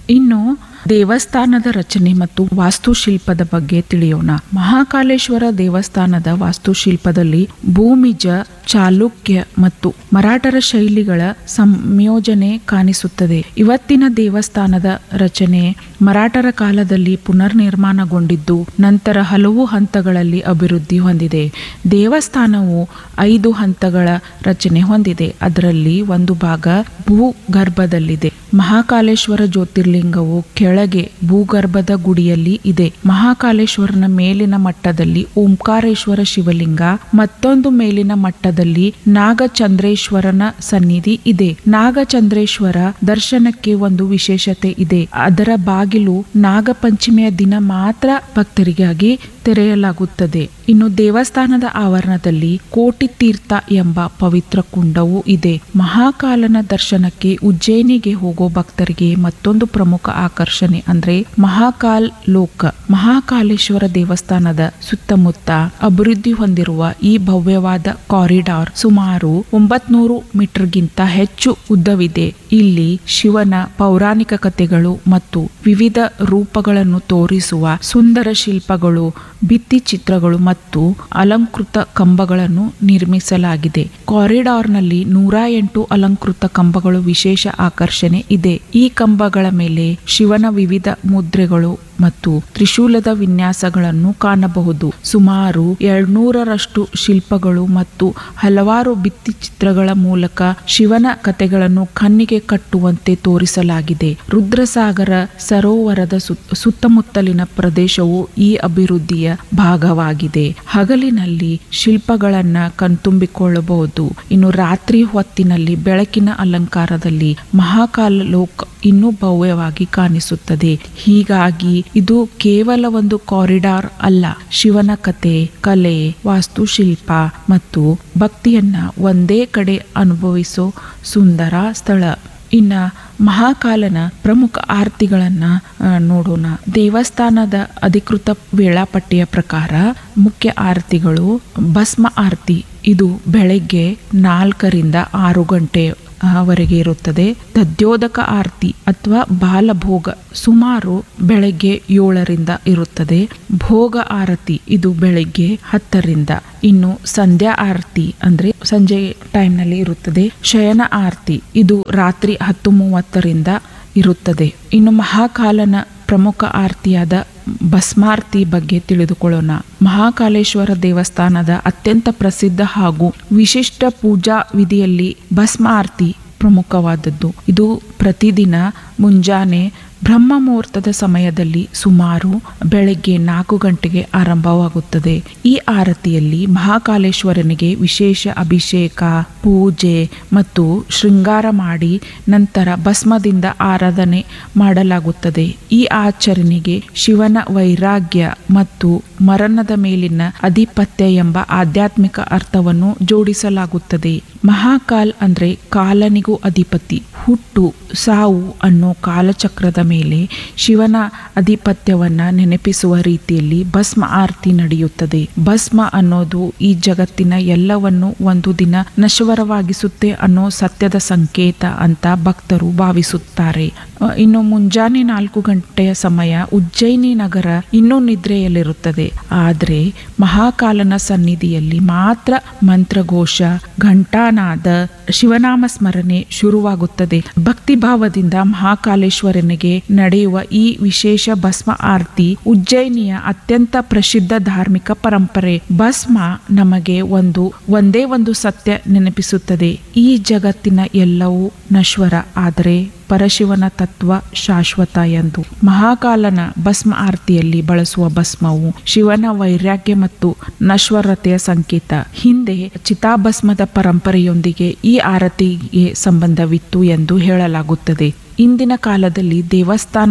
ಇನ್ನು ದೇವಸ್ಥಾನದ ರಚನೆ ಮತ್ತು ವಾಸ್ತುಶಿಲ್ಪದ ಬಗ್ಗೆ ತಿಳಿಯೋಣ ಮಹಾಕಾಲೇಶ್ವರ ದೇವಸ್ಥಾನದ ವಾಸ್ತುಶಿಲ್ಪದಲ್ಲಿ ಭೂಮಿಜ ಚಾಲುಕ್ಯ ಮತ್ತು ಮರಾಠರ ಶೈಲಿಗಳ ಸಂಯೋಜನೆ ಕಾಣಿಸುತ್ತದೆ ಇವತ್ತಿನ ದೇವಸ್ಥಾನದ ರಚನೆ ಮರಾಠರ ಕಾಲದಲ್ಲಿ ಪುನರ್ನಿರ್ಮಾಣಗೊಂಡಿದ್ದು ನಂತರ ಹಲವು ಹಂತಗಳಲ್ಲಿ ಅಭಿವೃದ್ಧಿ ಹೊಂದಿದೆ ದೇವಸ್ಥಾನವು ಐದು ಹಂತಗಳ ರಚನೆ ಹೊಂದಿದೆ ಅದರಲ್ಲಿ ಒಂದು ಭಾಗ ಭೂಗರ್ಭದಲ್ಲಿದೆ ಮಹಾಕಾಲೇಶ್ವರ ಜ್ಯೋತಿರ್ಲಿಂಗವು ಕೆಳಗೆ ಭೂಗರ್ಭದ ಗುಡಿಯಲ್ಲಿ ಇದೆ ಮಹಾಕಾಲೇಶ್ವರನ ಮೇಲಿನ ಮಟ್ಟದಲ್ಲಿ ಓಂಕಾರೇಶ್ವರ ಶಿವಲಿಂಗ ಮತ್ತೊಂದು ಮೇಲಿನ ಮಟ್ಟದಲ್ಲಿ ನಾಗಚಂದ್ರೇಶ್ವರನ ಸನ್ನಿಧಿ ಇದೆ ನಾಗಚಂದ್ರೇಶ್ವರ ದರ್ಶನಕ್ಕೆ ಒಂದು ವಿಶೇಷತೆ ಇದೆ ಅದರ ಬಾಗಿಲು ನಾಗಪಂಚಮಿಯ ದಿನ ಮಾತ್ರ ಭಕ್ತರಿಗಾಗಿ ತೆರೆಯಲಾಗುತ್ತದೆ ಇನ್ನು ದೇವಸ್ಥಾನದ ಆವರಣದಲ್ಲಿ ಕೋಟಿ ತೀರ್ಥ ಎಂಬ ಪವಿತ್ರ ಕುಂಡವೂ ಇದೆ ಮಹಾಕಾಲನ ದರ್ಶನಕ್ಕೆ ಉಜ್ಜಯಿನಿಗೆ ಹೋಗೋ ಭಕ್ತರಿಗೆ ಮತ್ತೊಂದು ಪ್ರಮುಖ ಆಕರ್ಷಣೆ ಅಂದ್ರೆ ಮಹಾಕಾಲ್ ಲೋಕ ಮಹಾಕಾಲೇಶ್ವರ ದೇವಸ್ಥಾನದ ಸುತ್ತಮುತ್ತ ಅಭಿವೃದ್ಧಿ ಹೊಂದಿರುವ ಈ ಭವ್ಯವಾದ ಕಾರಿಡಾರ್ ಸುಮಾರು ಒಂಬತ್ನೂರು ಮೀಟರ್ಗಿಂತ ಹೆಚ್ಚು ಉದ್ದವಿದೆ ಇಲ್ಲಿ ಶಿವನ ಪೌರಾಣಿಕ ಕಥೆಗಳು ಮತ್ತು ವಿವಿಧ ರೂಪಗಳನ್ನು ತೋರಿಸುವ ಸುಂದರ ಶಿಲ್ಪಗಳು ಭಿತ್ತಿ ಚಿತ್ರಗಳು ಮತ್ತು ಅಲಂಕೃತ ಕಂಬಗಳನ್ನು ನಿರ್ಮಿಸಲಾಗಿದೆ ಕಾರಿಡಾರ್ನಲ್ಲಿ ನೂರ ಎಂಟು ಅಲಂಕೃತ ಕಂಬಗಳು ವಿಶೇಷ ಆಕರ್ಷಣೆ ಇದೆ ಈ ಕಂಬಗಳ ಮೇಲೆ ಶಿವನ ವಿವಿಧ ಮುದ್ರೆಗಳು ಮತ್ತು ತ್ರಿಶೂಲದ ವಿನ್ಯಾಸಗಳನ್ನು ಕಾಣಬಹುದು ಸುಮಾರು ಎರಡ್ನೂರರಷ್ಟು ಶಿಲ್ಪಗಳು ಮತ್ತು ಹಲವಾರು ಭಿತ್ತಿ ಚಿತ್ರಗಳ ಮೂಲಕ ಶಿವನ ಕಥೆಗಳನ್ನು ಕಣ್ಣಿಗೆ ಕಟ್ಟುವಂತೆ ತೋರಿಸಲಾಗಿದೆ ರುದ್ರಸಾಗರ ಸರೋವರದ ಸುತ್- ಸುತ್ತಮುತ್ತಲಿನ ಪ್ರದೇಶವು ಈ ಅಭಿವೃದ್ಧಿಯ ಭಾಗವಾಗಿದೆ ಹಗಲಿನಲ್ಲಿ ಶಿಲ್ಪಗಳನ್ನ ಕಣ್ತುಂಬಿಕೊಳ್ಳಬಹುದು ಇನ್ನು ರಾತ್ರಿ ಹೊತ್ತಿನಲ್ಲಿ ಬೆಳಕಿನ ಅಲಂಕಾರದಲ್ಲಿ ಮಹಾಕಾಲ ಲೋಕ್ ಇನ್ನೂ ಭವ್ಯವಾಗಿ ಕಾಣಿಸುತ್ತದೆ ಹೀಗಾಗಿ ಇದು ಕೇವಲ ಒಂದು ಕಾರಿಡಾರ್ ಅಲ್ಲ ಶಿವನ ಕತೆ ಕಲೆ ವಾಸ್ತುಶಿಲ್ಪ ಮತ್ತು ಭಕ್ತಿಯನ್ನ ಒಂದೇ ಕಡೆ ಅನುಭವಿಸೋ ಸುಂದರ ಸ್ಥಳ ಇನ್ನ ಮಹಾಕಾಲನ ಪ್ರಮುಖ ಆರತಿಗಳನ್ನ ಆ, ನೋಡೋಣ ದೇವಸ್ಥಾನದ ಅಧಿಕೃತ ವೇಳಾಪಟ್ಟಿಯ ಪ್ರಕಾರ ಮುಖ್ಯ ಆರತಿಗಳು ಭಸ್ಮ ಆರತಿ ಇದು ಬೆಳಗ್ಗೆ ನಾಲ್ಕರಿಂದ ಆರು ಗಂಟೆ ವರೆಗೆ ಇರುತ್ತದೆ ತದ್ಯೋದಕ ಆರತಿ ಅಥವಾ ಬಾಲಭೋಗ ಸುಮಾರು ಬೆಳಗ್ಗೆ ಏಳರಿಂದ ಇರುತ್ತದೆ ಭೋಗ ಆರತಿ ಇದು ಬೆಳಗ್ಗೆ ಹತ್ತರಿಂದ ಇನ್ನು ಸಂಧ್ಯಾ ಆರತಿ ಅಂದ್ರೆ ಸಂಜೆ ಟೈಮ್ನಲ್ಲಿ ಇರುತ್ತದೆ ಶಯನ ಆರತಿ ಇದು ರಾತ್ರಿ ಹತ್ತು ಮೂವತ್ತರಿಂದ ಇರುತ್ತದೆ ಇನ್ನು ಮಹಾಕಾಲನ ಪ್ರಮುಖ ಆರತಿಯಾದ ಭಸ್ಮಾರ್ತಿ ಬಗ್ಗೆ ತಿಳಿದುಕೊಳ್ಳೋಣ ಮಹಾಕಾಲೇಶ್ವರ ದೇವಸ್ಥಾನದ ಅತ್ಯಂತ ಪ್ರಸಿದ್ಧ ಹಾಗೂ ವಿಶಿಷ್ಟ ಪೂಜಾ ವಿಧಿಯಲ್ಲಿ ಭಸ್ಮ ಆರತಿ ಪ್ರಮುಖವಾದದ್ದು ಇದು ಪ್ರತಿದಿನ ಮುಂಜಾನೆ ಬ್ರಹ್ಮ ಮುಹೂರ್ತದ ಸಮಯದಲ್ಲಿ ಸುಮಾರು ಬೆಳಗ್ಗೆ ನಾಲ್ಕು ಗಂಟೆಗೆ ಆರಂಭವಾಗುತ್ತದೆ ಈ ಆರತಿಯಲ್ಲಿ ಮಹಾಕಾಲೇಶ್ವರನಿಗೆ ವಿಶೇಷ ಅಭಿಷೇಕ ಪೂಜೆ ಮತ್ತು ಶೃಂಗಾರ ಮಾಡಿ ನಂತರ ಭಸ್ಮದಿಂದ ಆರಾಧನೆ ಮಾಡಲಾಗುತ್ತದೆ ಈ ಆಚರಣೆಗೆ ಶಿವನ ವೈರಾಗ್ಯ ಮತ್ತು ಮರಣದ ಮೇಲಿನ ಅಧಿಪತ್ಯ ಎಂಬ ಆಧ್ಯಾತ್ಮಿಕ ಅರ್ಥವನ್ನು ಜೋಡಿಸಲಾಗುತ್ತದೆ ಮಹಾಕಾಲ್ ಅಂದ್ರೆ ಕಾಲನಿಗೂ ಅಧಿಪತಿ ಹುಟ್ಟು ಸಾವು ಅನ್ನೋ ಕಾಲಚಕ್ರದ ಮೇಲೆ ಶಿವನ ಅಧಿಪತ್ಯವನ್ನ ನೆನಪಿಸುವ ರೀತಿಯಲ್ಲಿ ಭಸ್ಮ ಆರತಿ ನಡೆಯುತ್ತದೆ ಭಸ್ಮ ಅನ್ನೋದು ಈ ಜಗತ್ತಿನ ಎಲ್ಲವನ್ನು ಒಂದು ದಿನ ನಶ್ವರವಾಗಿಸುತ್ತೆ ಅನ್ನೋ ಸತ್ಯದ ಸಂಕೇತ ಅಂತ ಭಕ್ತರು ಭಾವಿಸುತ್ತಾರೆ ಅ, ಇನ್ನು ಮುಂಜಾನೆ ನಾಲ್ಕು ಗಂಟೆಯ ಸಮಯ ಉಜ್ಜಯಿನಿ ನಗರ ಇನ್ನೂ ನಿದ್ರೆಯಲ್ಲಿರುತ್ತದೆ ಆದರೆ ಮಹಾಕಾಲನ ಸನ್ನಿಧಿಯಲ್ಲಿ ಮಾತ್ರ ಮಂತ್ರಘೋಷ ಘಂಟಾನಾದ ಶಿವನಾಮ ಸ್ಮರಣೆ ಶುರುವಾಗುತ್ತದೆ ಭಕ್ತಿ ಭಾವದಿಂದ ಮಹಾಕಾಲೇಶ್ವರನಿಗೆ ನಡೆಯುವ ಈ ವಿಶೇಷ ಭಸ್ಮ ಆರತಿ ಉಜ್ಜಯಿನಿಯ ಅತ್ಯಂತ ಪ್ರಸಿದ್ಧ ಧಾರ್ಮಿಕ ಪರಂಪರೆ ಭಸ್ಮ ನಮಗೆ ಒಂದು ಒಂದೇ ಒಂದು ಸತ್ಯ ನೆನಪಿಸುತ್ತದೆ ಈ ಜಗತ್ತಿನ ಎಲ್ಲವೂ ನಶ್ವರ ಆದರೆ ಪರಶಿವನ ತತ್ವ ಶಾಶ್ವತ ಎಂದು ಮಹಾಕಾಲನ ಭಸ್ಮ ಆರತಿಯಲ್ಲಿ ಬಳಸುವ ಭಸ್ಮವು ಶಿವನ ವೈರಾಗ್ಯ ಮತ್ತು ನಶ್ವರತೆಯ ಸಂಕೇತ ಹಿಂದೆ ಚಿತಾಭಸ್ಮದ ಪರಂಪರೆಯೊಂದಿಗೆ ಈ ಆರತಿಗೆ ಸಂಬಂಧವಿತ್ತು ಎಂದು ಹೇಳಲಾಗುತ್ತದೆ ಇಂದಿನ ಕಾಲದಲ್ಲಿ ದೇವಸ್ಥಾನದ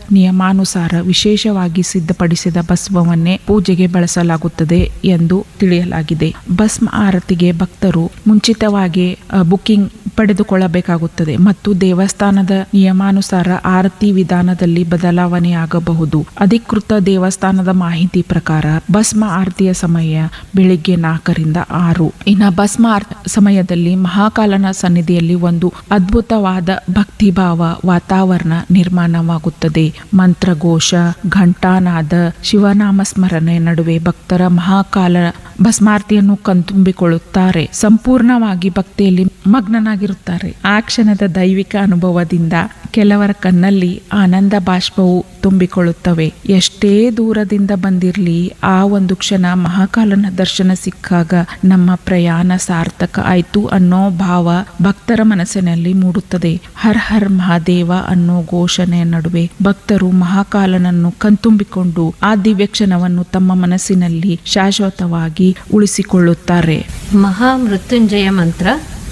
ನಿಯಮಾನುಸಾರ ವಿಶೇಷವಾಗಿ ಸಿದ್ಧಪಡಿಸಿದ ಭಸ್ಮವನ್ನೇ ಪೂಜೆಗೆ ಬಳಸಲಾಗುತ್ತದೆ ಎಂದು ತಿಳಿಯಲಾಗಿದೆ ಭಸ್ಮ ಆರತಿಗೆ ಭಕ್ತರು ಮುಂಚಿತವಾಗಿ ಅ, ಬುಕಿಂಗ್ ಪಡೆದುಕೊಳ್ಳಬೇಕಾಗುತ್ತದೆ ಮತ್ತು ದೇವಸ್ಥಾನದ ನಿಯಮಾನುಸಾರ ಆರತಿ ವಿಧಾನದಲ್ಲಿ ಬದಲಾವಣೆಯಾಗಬಹುದು ಅಧಿಕೃತ ದೇವಸ್ಥಾನದ ಮಾಹಿತಿ ಪ್ರಕಾರ ಭಸ್ಮ ಆರತಿಯ ಸಮಯ ಬೆಳಿಗ್ಗೆ ನಾಲ್ಕರಿಂದ ಆರು ಇನ್ನು ಭಸ್ಮ ಆರ್- ಸಮಯದಲ್ಲಿ ಮಹಾಕಾಲನ ಸನ್ನಿಧಿಯಲ್ಲಿ ಒಂದು ಅದ್ಭುತವಾದ ಭಕ್ತಿಭಾವ ವಾತಾವರಣ ನಿರ್ಮಾಣವಾಗುತ್ತದೆ ಮಂತ್ರಘೋಷ ಘಂಟಾನಾದ ಶಿವನಾಮ ಸ್ಮರಣೆ ನಡುವೆ ಭಕ್ತರ ಮಹಾಕಾಲ ಭಸ್ಮಾರ್ತಿಯನ್ನು ಕಣ್ತುಂಬಿಕೊಳ್ಳುತ್ತಾರೆ ಸಂಪೂರ್ಣವಾಗಿ ಭಕ್ತಿಯಲ್ಲಿ ಮಗ್ನನಾಗಿರುತ್ತಾರೆ ಆ ಕ್ಷಣದ ದೈವಿಕ ಅನುಭವದಿಂದ ಕೆಲವರ ಕಣ್ಣಲ್ಲಿ ಆನಂದ ಬಾಷ್ಪವು ತುಂಬಿಕೊಳ್ಳುತ್ತವೆ ಎಷ್ಟೇ ದೂರದಿಂದ ಬಂದಿರಲಿ ಆ ಒಂದು ಕ್ಷಣ ಮಹಾಕಾಲನ ದರ್ಶನ ಸಿಕ್ಕಾಗ ನಮ್ಮ ಪ್ರಯಾಣ ಸಾರ್ಥಕ ಆಯ್ತು ಅನ್ನೋ ಭಾವ ಭಕ್ತರ ಮನಸ್ಸಿನಲ್ಲಿ ಮೂಡುತ್ತದೆ ಹರ್ ಹರ್ ಮಹಾದೇವ ಅನ್ನೋ ಘೋಷಣೆಯ ನಡುವೆ ಭಕ್ತರು ಮಹಾಕಾಲನನ್ನು ಕಣ್ತುಂಬಿಕೊಂಡು ಆ ದಿವ್ಯ ಕ್ಷಣವನ್ನು ತಮ್ಮ ಮನಸ್ಸಿನಲ್ಲಿ ಶಾಶ್ವತವಾಗಿ ಉಳಿಸಿಕೊಳ್ಳುತ್ತಾರೆ ಮಹಾಮೃತ್ಯುಂಜಯ ಮಂತ್ರ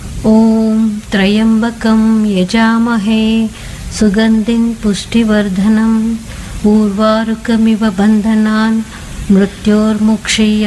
ಓಂ ತ್ರಯಂಬಕಂ ಯಜಾಮಹೇ ಸುಗಂಧಿಂ ಪುಷ್ಟಿವರ್ಧನಂ ಊರ್ವಾರುಕಮಿವ ಬಂಧನಾನ್ ಮೃತ್ಯೋರ್ಮುಕ್ಷೀಯ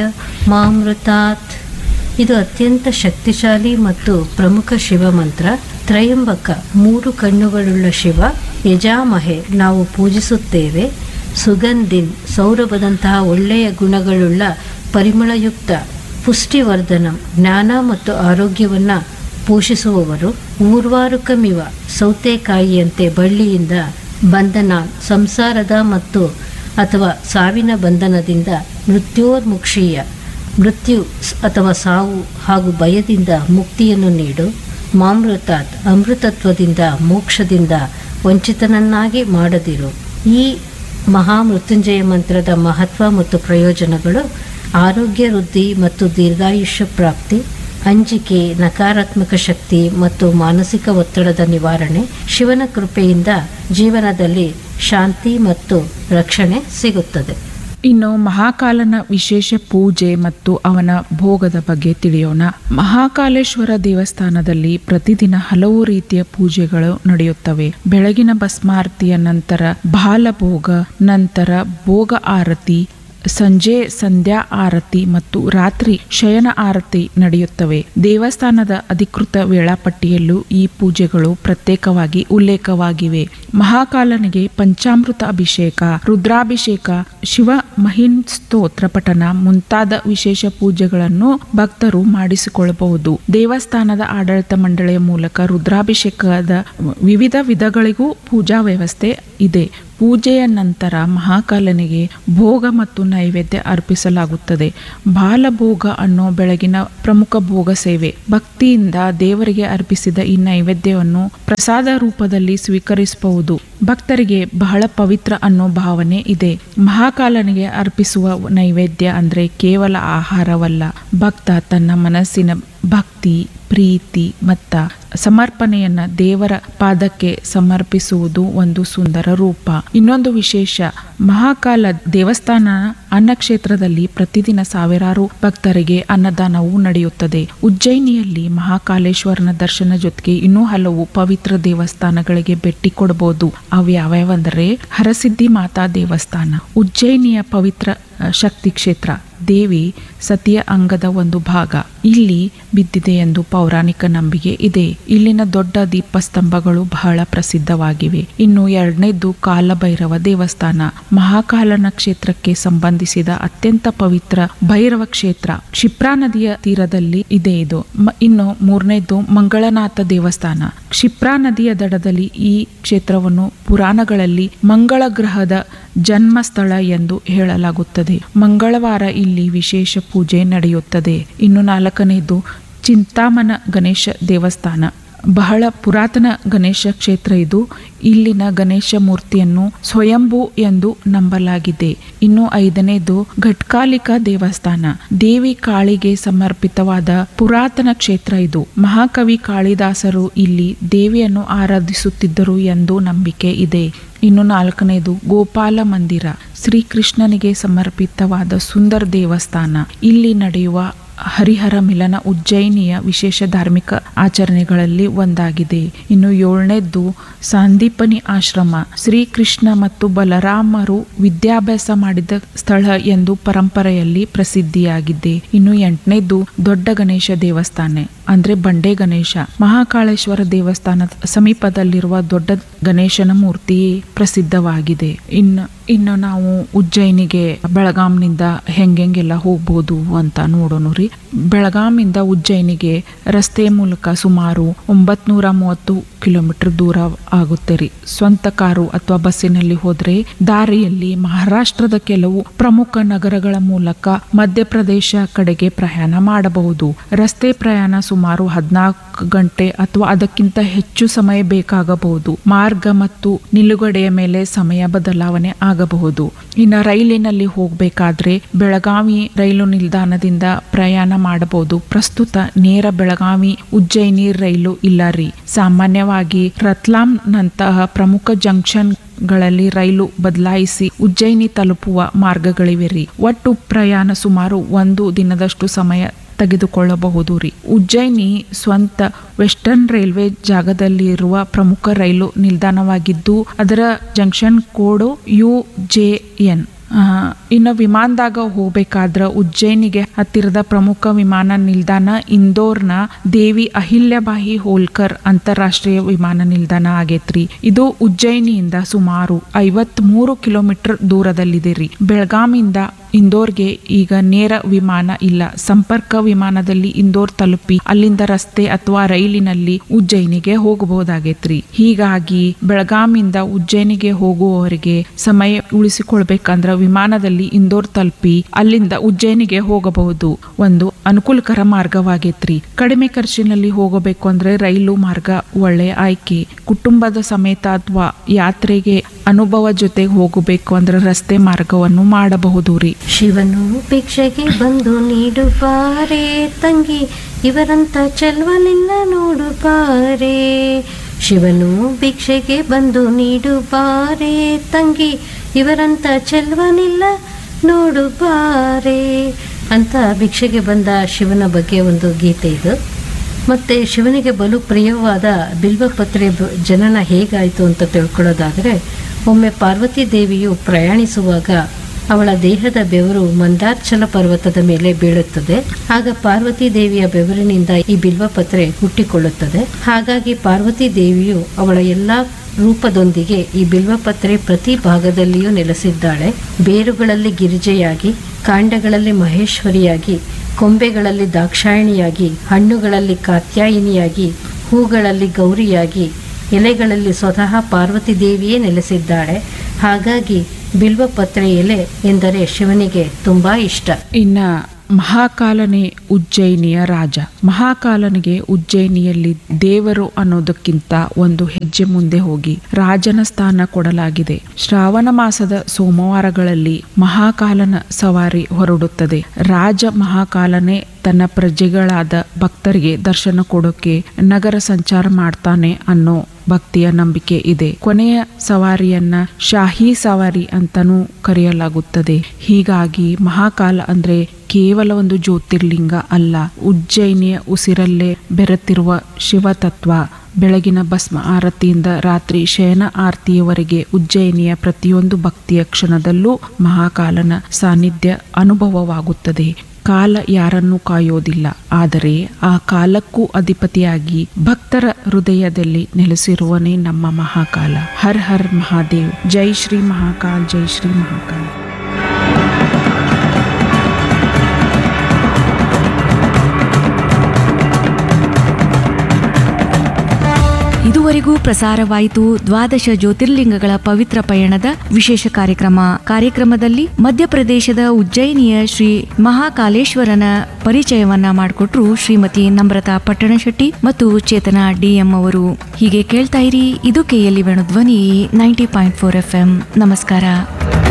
ಮಾಮೃತಾತ್ ಇದು ಅತ್ಯಂತ ಶಕ್ತಿಶಾಲಿ ಮತ್ತು ಪ್ರಮುಖ ಶಿವ ಮಂತ್ರ ತ್ರಯಂಬಕ ಮೂರು ಕಣ್ಣುಗಳುಳ್ಳ ಶಿವ ಯಜಾಮಹೆ ನಾವು ಪೂಜಿಸುತ್ತೇವೆ ಸುಗಂಧಿನ್ ಸೌರಭದಂತಹ ಒಳ್ಳೆಯ ಗುಣಗಳುಳ್ಳ ಪರಿಮಳಯುಕ್ತ ಪುಷ್ಟಿವರ್ಧನಂ ಜ್ಞಾನ ಮತ್ತು ಆರೋಗ್ಯವನ್ನು ಪೋಷಿಸುವವರು ಊರ್ವಾರುಕಮಿವ ಸೌತೆಕಾಯಿಯಂತೆ ಬಳ್ಳಿಯಿಂದ ಬಂಧನ ಸಂಸಾರದ ಮತ್ತು ಅಥವಾ ಸಾವಿನ ಬಂಧನದಿಂದ ಮೃತ್ಯೋರ್ಮುಕ್ಷೀಯ ಮೃತ್ಯು ಸ್- ಅಥವಾ ಸಾವು ಹಾಗೂ ಭಯದಿಂದ ಮುಕ್ತಿಯನ್ನು ನೀಡು ಮಾಮೃತಾತ್ ಅಮೃತತ್ವದಿಂದ ಮೋಕ್ಷದಿಂದ ವಂಚಿತನನ್ನಾಗಿ ಮಾಡದಿರು ಈ ಮಹಾಮೃತ್ಯುಂಜಯ ಮಂತ್ರದ ಮಹತ್ವ ಮತ್ತು ಪ್ರಯೋಜನಗಳು ಆರೋಗ್ಯ ವೃದ್ಧಿ ಮತ್ತು ದೀರ್ಘಾಯುಷ್ಯ ಪ್ರಾಪ್ತಿ ಅಂಜಿಕೆ ನಕಾರಾತ್ಮಕ ಶಕ್ತಿ ಮತ್ತು ಮಾನಸಿಕ ಒತ್ತಡದ ನಿವಾರಣೆ ಶಿವನ ಕೃಪೆಯಿಂದ ಜೀವನದಲ್ಲಿ ಶಾಂತಿ ಮತ್ತು ರಕ್ಷಣೆ ಸಿಗುತ್ತದೆ ಇನ್ನು ಮಹಾಕಾಲನ ವಿಶೇಷ ಪೂಜೆ ಮತ್ತು ಅವನ ಭೋಗದ ಬಗ್ಗೆ ತಿಳಿಯೋಣ ಮಹಾಕಾಲೇಶ್ವರ ದೇವಸ್ಥಾನದಲ್ಲಿ ಪ್ರತಿದಿನ ಹಲವು ರೀತಿಯ ಪೂಜೆಗಳು ನಡೆಯುತ್ತವೆ ಬೆಳಗಿನ ಭಸ್ಮಾರತಿಯ ನಂತರ ಬಾಲಭೋಗ ನಂತರ ಭೋಗ ಆರತಿ ಸಂಜೆ ಸಂಧ್ಯಾ ಆರತಿ ಮತ್ತು ರಾತ್ರಿ ಶಯನ ಆರತಿ ನಡೆಯುತ್ತವೆ ದೇವಸ್ಥಾನದ ಅಧಿಕೃತ ವೇಳಾಪಟ್ಟಿಯಲ್ಲೂ ಈ ಪೂಜೆಗಳು ಪ್ರತ್ಯೇಕವಾಗಿ ಉಲ್ಲೇಖವಾಗಿವೆ ಮಹಾಕಾಲನಿಗೆ ಪಂಚಾಮೃತ ಅಭಿಷೇಕ ರುದ್ರಾಭಿಷೇಕ ಶಿವ ಮಹಿನ್ ಸ್ತೋತ್ರ ಪಠನ ಮುಂತಾದ ವಿಶೇಷ ಪೂಜೆಗಳನ್ನು ಭಕ್ತರು ಮಾಡಿಸಿಕೊಳ್ಳಬಹುದು ದೇವಸ್ಥಾನದ ಆಡಳಿತ ಮಂಡಳಿಯ ಮೂಲಕ ರುದ್ರಾಭಿಷೇಕದ ವಿವಿಧ ವಿಧಗಳಿಗೂ ಪೂಜಾ ವ್ಯವಸ್ಥೆ ಇದೆ ಪೂಜೆಯ ನಂತರ ಮಹಾಕಾಲನಿಗೆ ಭೋಗ ಮತ್ತು ನೈವೇದ್ಯ ಅರ್ಪಿಸಲಾಗುತ್ತದೆ ಬಾಲಭೋಗ ಅನ್ನೋ ಬೆಳಗಿನ ಪ್ರಮುಖ ಭೋಗ ಸೇವೆ ಭಕ್ತಿಯಿಂದ ದೇವರಿಗೆ ಅರ್ಪಿಸಿದ ಈ ನೈವೇದ್ಯವನ್ನು ಪ್ರಸಾದ ರೂಪದಲ್ಲಿ ಸ್ವೀಕರಿಸಬಹುದು ಭಕ್ತರಿಗೆ ಬಹಳ ಪವಿತ್ರ ಅನ್ನೋ ಭಾವನೆ ಇದೆ ಮಹಾಕಾಲನಿಗೆ ಅರ್ಪಿಸುವ ನೈವೇದ್ಯ ಅಂದ್ರೆ ಕೇವಲ ಆಹಾರವಲ್ಲ ಭಕ್ತ ತನ್ನ ಮನಸ್ಸಿನ ಭಕ್ತಿ ಪ್ರೀತಿ ಮತ್ತ ಸಮರ್ಪಣೆಯನ್ನ ದೇವರ ಪಾದಕ್ಕೆ ಸಮರ್ಪಿಸುವುದು ಒಂದು ಸುಂದರ ರೂಪ ಇನ್ನೊಂದು ವಿಶೇಷ ಮಹಾಕಾಲ ದೇವಸ್ಥಾನ ಅನ್ನಕ್ಷೇತ್ರದಲ್ಲಿ ಪ್ರತಿದಿನ ಸಾವಿರಾರು ಭಕ್ತರಿಗೆ ಅನ್ನದಾನವೂ ನಡೆಯುತ್ತದೆ ಉಜ್ಜಯಿನಿಯಲ್ಲಿ ಮಹಾಕಾಲೇಶ್ವರನ ದರ್ಶನ ಜೊತೆಗೆ ಇನ್ನೂ ಹಲವು ಪವಿತ್ರ ದೇವಸ್ಥಾನಗಳಿಗೆ ಭೇಟಿ ಕೊಡಬಹುದು ಅವು ಯಾವ್ಯಾವಂದರೆ ಹರಸಿದ್ಧಿ ಮಾತಾ ದೇವಸ್ಥಾನ ಉಜ್ಜಯಿನಿಯ ಪವಿತ್ರ ಅ, ಶಕ್ತಿ ಕ್ಷೇತ್ರ ದೇವಿ ಸತಿಯ ಅಂಗದ ಒಂದು ಭಾಗ ಇಲ್ಲಿ ಬಿದ್ದಿದೆ ಎಂದು ಪೌರಾಣಿಕ ನಂಬಿಕೆ ಇದೆ ಇಲ್ಲಿನ ದೊಡ್ಡ ದೀಪಸ್ತಂಭಗಳು ಬಹಳ ಪ್ರಸಿದ್ಧವಾಗಿವೆ ಇನ್ನು ಎರಡನೇದ್ದು ಕಾಲಭೈರವ ದೇವಸ್ಥಾನ ಮಹಾಕಾಲನ ಕ್ಷೇತ್ರಕ್ಕೆ ಸಂಬಂಧಿಸಿದ ಅತ್ಯಂತ ಪವಿತ್ರ ಭೈರವ ಕ್ಷೇತ್ರ ಕ್ಷಿಪ್ರಾ ನದಿಯ ತೀರದಲ್ಲಿ ಇದೆ ಇದು ಮ- ಇನ್ನು ಮೂರನೇದ್ದು ಮಂಗಳನಾಥ ದೇವಸ್ಥಾನ ಕ್ಷಿಪ್ರಾ ನದಿಯ ದಡದಲ್ಲಿ ಈ ಕ್ಷೇತ್ರವನ್ನು ಪುರಾಣಗಳಲ್ಲಿ ಮಂಗಳ ಗ್ರಹದ ಜನ್ಮ ಸ್ಥಳ ಎಂದು ಹೇಳಲಾಗುತ್ತದೆ ಮಂಗಳವಾರ ಇಲ್ಲಿ ವಿಶೇಷ ಪೂಜೆ ನಡೆಯುತ್ತದೆ ಇನ್ನು ನಾಲ್ಕನೇದು ಚಿಂತಾಮನ ಗಣೇಶ ದೇವಸ್ಥಾನ ಬಹಳ ಪುರಾತನ ಗಣೇಶ ಕ್ಷೇತ್ರ ಇದು ಇಲ್ಲಿನ ಗಣೇಶ ಮೂರ್ತಿಯನ್ನು ಸ್ವಯಂಭೂ ಎಂದು ನಂಬಲಾಗಿದೆ ಇನ್ನು ಐದನೇದು ಘಟ್ಕಾಲಿಕಾ ದೇವಸ್ಥಾನ ದೇವಿ ಕಾಳಿಗೆ ಸಮರ್ಪಿತವಾದ ಪುರಾತನ ಕ್ಷೇತ್ರ ಇದು ಮಹಾಕವಿ ಕಾಳಿದಾಸರು ಇಲ್ಲಿ ದೇವಿಯನ್ನು ಆರಾಧಿಸುತ್ತಿದ್ದರು ಎಂದು ನಂಬಿಕೆ ಇದೆ ಇನ್ನು ನಾಲ್ಕನೇದು ಗೋಪಾಲ ಮಂದಿರ ಶ್ರೀಕೃಷ್ಣನಿಗೆ ಸಮರ್ಪಿತವಾದ ಸುಂದರ ದೇವಸ್ಥಾನ ಇಲ್ಲಿ ನಡೆಯುವ ಹರಿಹರ ಮಿಲನ ಉಜ್ಜಯಿನಿಯ ವಿಶೇಷ ಧಾರ್ಮಿಕ ಆಚರಣೆಗಳಲ್ಲಿ ಒಂದಾಗಿದೆ ಇನ್ನು ಏಳನೇದ್ದು ಸಾಂದೀಪನಿ ಆಶ್ರಮ ಶ್ರೀಕೃಷ್ಣ ಮತ್ತು ಬಲರಾಮರು ವಿದ್ಯಾಭ್ಯಾಸ ಮಾಡಿದ ಸ್ಥಳ ಎಂದು ಪರಂಪರೆಯಲ್ಲಿ ಪ್ರಸಿದ್ಧಿಯಾಗಿದೆ ಇನ್ನು ಎಂಟನೇದ್ದು ದೊಡ್ಡ ಗಣೇಶ ದೇವಸ್ಥಾನ ಅಂದ್ರೆ ಬಂಡೆ ಗಣೇಶ ಮಹಾಕಾಳೇಶ್ವರ ದೇವಸ್ಥಾನದ ಸಮೀಪದಲ್ಲಿರುವ ದೊಡ್ಡ ಗಣೇಶನ ಮೂರ್ತಿ ಪ್ರಸಿದ್ಧವಾಗಿದೆ ಇನ್ನು ಇನ್ನು ನಾವು ಉಜ್ಜಯಿನಿಗೆ ಬೆಳಗಾಂನಿಂದ ಹೆಂಗೆಂಗೆಲ್ಲ ಹೋಗ್ಬೋದು ಅಂತ ನೋಡೋಣ ರೀ ಬೆಳಗಾಂನಿಂದ ಉಜ್ಜಯಿನಿಗೆ ರಸ್ತೆ ಮೂಲಕ ಸುಮಾರು ಒಂಬತ್ನೂರ ಮೂವತ್ತು ಕಿಲೋಮೀಟರ್ ದೂರ ಆಗುತ್ತೆ ರೀ ಸ್ವಂತ ಕಾರು ಅಥವಾ ಬಸ್ಸಿನಲ್ಲಿ ಹೋದ್ರೆ ದಾರಿಯಲ್ಲಿ ಮಹಾರಾಷ್ಟ್ರದ ಕೆಲವು ಪ್ರಮುಖ ನಗರಗಳ ಮೂಲಕ ಮಧ್ಯಪ್ರದೇಶ ಕಡೆಗೆ ಪ್ರಯಾಣ ಮಾಡಬಹುದು ರಸ್ತೆ ಪ್ರಯಾಣ ಸುಮಾರು ಹದಿನಾಲ್ಕು ಗಂಟೆ ಅಥವಾ ಅದಕ್ಕಿಂತ ಹೆಚ್ಚು ಸಮಯ ಬೇಕಾಗಬಹುದು ಮಾರ್ಗ ಮತ್ತು ನಿಲುಗಡೆಯ ಮೇಲೆ ಸಮಯ ಬದಲಾವಣೆ ಆಗಬಹುದು ಇನ್ನು ರೈಲಿನಲ್ಲಿ ಹೋಗಬೇಕಾದ್ರೆ ಬೆಳಗಾವಿ ರೈಲು ನಿಲ್ದಾಣದಿಂದ ಪ್ರಯಾಣ ಮಾಡಬಹುದು ಪ್ರಸ್ತುತ ನೇರ ಬೆಳಗಾವಿ ಉಜ್ಜಯಿನಿ ರೈಲು ಇಲ್ಲ ರೀ ಸಾಮಾನ್ಯವಾಗಿ ರತ್ಲಾಂ ನಂತಹ ಪ್ರಮುಖ ಜಂಕ್ಷನ್ ಗಳಲ್ಲಿ ರೈಲು ಬದಲಾಯಿಸಿ ಉಜ್ಜಯಿನಿ ತಲುಪುವ ಮಾರ್ಗಗಳಿವೆ ರೀ ಒಟ್ಟು ಪ್ರಯಾಣ ಸುಮಾರು ಒಂದು ದಿನದಷ್ಟು ಸಮಯ ತೆಗೆದುಕೊಳ್ಳಬಹುದು ರೀ ಉಜ್ಜಯಿನಿ ಸ್ವಂತ ವೆಸ್ಟರ್ನ್ ರೈಲ್ವೆ ಜಾಗದಲ್ಲಿರುವ ಪ್ರಮುಖ ರೈಲು ನಿಲ್ದಾಣವಾಗಿದ್ದು ಅದರ junction code U J N ಇನ್ನು ವಿಮಾನದಾಗ ಹೋಗ್ಬೇಕಾದ್ರ ಉಜ್ಜಯಿನಿಗೆ ಹತ್ತಿರದ ಪ್ರಮುಖ ವಿಮಾನ ನಿಲ್ದಾಣ ಇಂದೋರ್ನ ದೇವಿ ಅಹಿಲ್ಯಬಾಯಿ ಹೋಲ್ಕರ್ ಅಂತಾರಾಷ್ಟ್ರೀಯ ವಿಮಾನ ನಿಲ್ದಾಣ ಆಗೈತ್ರಿ ಇದು ಉಜ್ಜಯಿನಿಯಿಂದ ಸುಮಾರು ಐವತ್ ಮೂರು ಕಿಲೋಮೀಟರ್ ದೂರದಲ್ಲಿದೆ ರೀ ಬೆಳಗಾಮಿಂದ ಇಂದೋರ್ಗೆ ಈಗ ನೇರ ವಿಮಾನ ಇಲ್ಲ ಸಂಪರ್ಕ ವಿಮಾನದಲ್ಲಿ ಇಂದೋರ್ ತಲುಪಿ ಅಲ್ಲಿಂದ ರಸ್ತೆ ಅಥವಾ ರೈಲಿನಲ್ಲಿ ಉಜ್ಜಯಿನಿಗೆ ಹೋಗಬಹುದಾಗೈತ್ರಿ ಹೀಗಾಗಿ ಬೆಳಗಾಮಿಂದ ಉಜ್ಜಯಿನಿಗೆ ಹೋಗುವವರಿಗೆ ಸಮಯ ಉಳಿಸಿಕೊಳ್ಬೇಕಂದ್ರ ವಿಮಾನದಲ್ಲಿ ಇಂದೋರ್ ತಲುಪಿ ಅಲ್ಲಿಂದ ಉಜ್ಜಯಿನಿಗೆ ಹೋಗಬಹುದು ಒಂದು ಅನುಕೂಲಕರ ಮಾರ್ಗವಾಗೈತ್ರಿ ಕಡಿಮೆ ಖರ್ಚಿನಲ್ಲಿ ಹೋಗಬೇಕು ಅಂದ್ರೆ ರೈಲು ಮಾರ್ಗ ಒಳ್ಳೆಯ ಆಯ್ಕೆ ಕುಟುಂಬದ ಸಮೇತ ಅಥವಾ ಯಾತ್ರೆಗೆ ಅನುಭವ ಜೊತೆಗೆ ಹೋಗಬೇಕು ಅಂದ್ರೆ ರಸ್ತೆ ಮಾರ್ಗವನ್ನು ಮಾಡಬಹುದು ರೀ ಶಿವನು ಭಿಕ್ಷೆಗೆ ಬಂದು ನೀಡುಬಾರೆ ತಂಗಿ ಇವರಂತ ಚೆಲ್ವನಿಲ್ಲ ನೋಡುಬಾರೆ ಶಿವನು ಭಿಕ್ಷೆಗೆ ಬಂದು ನೀಡುಬಾರೆ ತಂಗಿ ಇವರಂತ ಚೆಲ್ವನಿಲ್ಲ ನೋಡುಬಾರೆ ಅಂತ ಭಿಕ್ಷೆಗೆ ಬಂದ ಶಿವನ ಬಗ್ಗೆ ಒಂದು ಗೀತೆ ಇದು ಮತ್ತು ಶಿವನಿಗೆ ಬಲು ಪ್ರಿಯವಾದ ಬಿಲ್ವಪತ್ರೆ ಬ- ಜನನ ಹೇಗಾಯಿತು ಅಂತ ತಿಳ್ಕೊಳ್ಳೋದಾದರೆ ಒಮ್ಮೆ ಪಾರ್ವತಿ ದೇವಿಯು ಪ್ರಯಾಣಿಸುವಾಗ ಅವಳ ದೇಹದ ಬೆವರು ಮಂದಾರ್ಚಲ ಪರ್ವತದ ಮೇಲೆ ಬೀಳುತ್ತದೆ ಆಗ ಪಾರ್ವತಿ ದೇವಿಯ ಬೆವರಿನಿಂದ ಈ ಬಿಲ್ವಪತ್ರೆ ಹುಟ್ಟಿಕೊಳ್ಳುತ್ತದೆ ಹಾಗಾಗಿ ಪಾರ್ವತಿ ದೇವಿಯು ಅವಳ ಎಲ್ಲಾ ರೂಪದೊಂದಿಗೆ ಈ ಬಿಲ್ವಪತ್ರೆ ಪ್ರತಿ ಭಾಗದಲ್ಲಿಯೂ ನೆಲೆಸಿದ್ದಾಳೆ ಬೇರುಗಳಲ್ಲಿ ಗಿರಿಜೆಯಾಗಿ ಕಾಂಡಗಳಲ್ಲಿ ಮಹೇಶ್ವರಿಯಾಗಿ ಕೊಂಬೆಗಳಲ್ಲಿ ದಾಕ್ಷಾಯಿಣಿಯಾಗಿ ಹಣ್ಣುಗಳಲ್ಲಿ ಕಾತ್ಯಾಯಿನಿಯಾಗಿ ಹೂಗಳಲ್ಲಿ ಗೌರಿಯಾಗಿ ಎಲೆಗಳಲ್ಲಿ ಸ್ವತಃ ಪಾರ್ವತಿ ದೇವಿಯೇ ನೆಲೆಸಿದ್ದಾಳೆ ಹಾಗಾಗಿ ಬಿಲ್ವಪತ್ರೆ ಎಲೆ ಎಂದರೆ ಶಿವನಿಗೆ ತುಂಬಾ ಇಷ್ಟ ಇನ್ನ ಮಹಾಕಾಲನೇ ಉಜ್ಜಯಿನಿಯ ರಾಜ ಮಹಾಕಾಲನಿಗೆ ಉಜ್ಜಯಿನಿಯಲ್ಲಿ ದೇವರು ಅನ್ನೋದಕ್ಕಿಂತ ಒಂದು ಹೆಜ್ಜೆ ಮುಂದೆ ಹೋಗಿ ರಾಜನ ಸ್ಥಾನ ಕೊಡಲಾಗಿದೆ ಶ್ರಾವಣ ಮಾಸದ ಸೋಮವಾರಗಳಲ್ಲಿ ಮಹಾಕಾಲನ ಸವಾರಿ ಹೊರಡುತ್ತದೆ ರಾಜ ಮಹಾಕಾಲನೇ ತನ್ನ ಪ್ರಜೆಗಳಾದ ಭಕ್ತರಿಗೆ ದರ್ಶನ ಕೊಡೋಕೆ ನಗರ ಸಂಚಾರ ಮಾಡ್ತಾನೆ ಅನ್ನೋ ಭಕ್ತಿಯ ನಂಬಿಕೆ ಇದೆ ಕೊನೆಯ ಸವಾರಿಯನ್ನ ಶಾಹಿ ಸವಾರಿ ಅಂತಾನೂ ಕರೆಯಲಾಗುತ್ತದೆ ಹೀಗಾಗಿ ಮಹಾಕಾಲ ಅಂದ್ರೆ ಕೇವಲ ಒಂದು ಜ್ಯೋತಿರ್ಲಿಂಗ ಅಲ್ಲ ಉಜ್ಜಯಿನಿಯ ಉಸಿರಲ್ಲೇ ಬೆರೆತಿರುವ ಶಿವತತ್ವ ಬೆಳಗಿನ ಭಸ್ಮ ಆರತಿಯಿಂದ ರಾತ್ರಿ ಶಯನ ಆರತಿಯವರೆಗೆ ಉಜ್ಜಯಿನಿಯ ಪ್ರತಿಯೊಂದು ಭಕ್ತಿಯ ಕ್ಷಣದಲ್ಲೂ ಮಹಾಕಾಲನ ಸಾನ್ನಿಧ್ಯ ಅನುಭವವಾಗುತ್ತದೆ ಕಾಲ ಯಾರನ್ನೂ ಕಾಯೋದಿಲ್ಲ ಆದರೆ ಆ ಕಾಲಕ್ಕೂ ಅಧಿಪತಿಯಾಗಿ ಭಕ್ತರ ಹೃದಯದಲ್ಲಿ ನೆಲೆಸಿರುವನೇ ನಮ್ಮ ಮಹಾಕಾಲ ಹರ್ ಹರ್ ಮಹಾದೇವ್ ಜೈ ಶ್ರೀ ಮಹಾಕಾಲ್ ಜೈ ಶ್ರೀ ಮಹಾಕಾಲ್ ಇದುವರೆಗೂ ಪ್ರಸಾರವಾಯಿತು ದ್ವಾದಶ ಜ್ಯೋತಿರ್ಲಿಂಗಗಳ ಪವಿತ್ರ ಪಯಣದ ವಿಶೇಷ ಕಾರ್ಯಕ್ರಮ ಕಾರ್ಯಕ್ರಮದಲ್ಲಿ ಮಧ್ಯಪ್ರದೇಶದ ಉಜ್ಜಯಿನಿಯ ಶ್ರೀ ಮಹಾಕಾಲೇಶ್ವರನ ಪರಿಚಯವನ್ನ ಮಾಡಿಕೊಟ್ರು ಶ್ರೀಮತಿ ನಮ್ರತಾ ಪಟ್ಟಣಶೆಟ್ಟಿ ಮತ್ತು ಚೇತನಾ ಡಿಎಂ ಅವರು ಹೀಗೆ ಕೇಳ್ತಾ ಇರಿ ಇದು KLE Venu Dhwani ninety point four F M ನಮಸ್ಕಾರ